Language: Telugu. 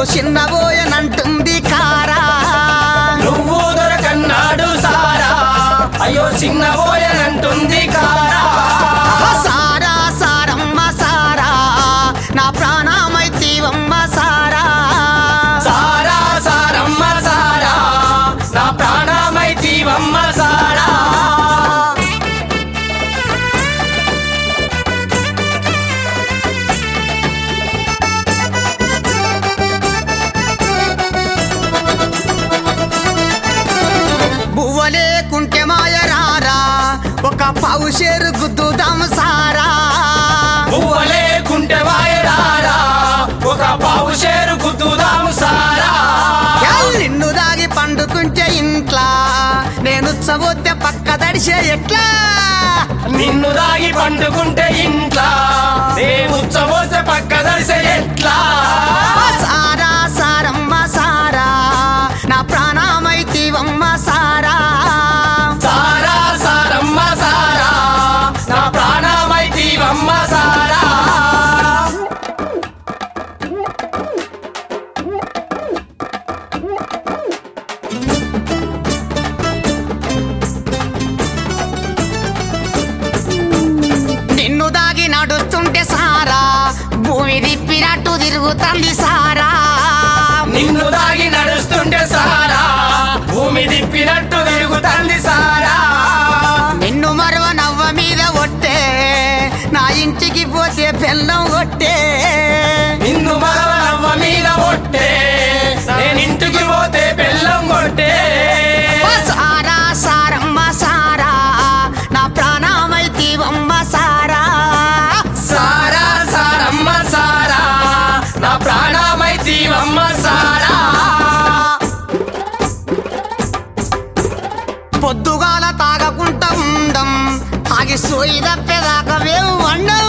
అయ్యో చిన్నబోయనంటుంది కారా నువ్వు దొరకన్నాడు సారా అయ్యో చిన్న పోయనంటుంది కారా సారా సారమ్మ సారా నా ప్రాణమైతీవమ్మ సారా సారా సారమ్మ సారా నా ప్రాణమైతీవమ్మ సారా బువ్వలేకుంటే మాయ రారా ఒక పౌషేరు గుద్దుదాం సారా పువ్వలేకుంటే వాయరారా ఒక పావు షేరు గుద్దుదాము సారా ఎల్ నిన్ను దాగి పండుకుంటే ఇంట్లా నేను చబోతే పక్క దడిసే ఎట్లా నిన్ను దాగి పండుకుంటే ఇంట్లా నేను ఉచ్చబోసే పక్క దరిసే ఎట్లా సారా సారమ్మ సారా నా ప్రాణమైతీవమ్మ సారా సారా సారమ్మ సారా నా ప్రాణమైతీవమ్మ సారా నిన్ను దాగి నడుస్తుంటే సారా భూమి తిప్పినట్టు తిరుగుతుంది సారా నిన్ను దాగి నడుస్తుంటే సారా భూమి తిప్పినట్టు తిరుగుతుంది సారా నిన్ను మరవ నవ్వ మీద ఒట్టే నా ఇంటికి పోతే బెల్లం ఒట్టే నిన్ను మరవనవ్వ మీద ఒట్టే నేను ఇంటికి పోతే బెల్లం కొట్టే ఓ సారా సారమ్మ సారా నా ప్రాణమైతీవమ్మ సారా సారా సారమ్మ సారా నా ప్రాణమైతీవమ్మ సారా పొద్దుగాల తాగకుంటా ఉండం తాగి సోయి తప్పేదాకా మేము వండం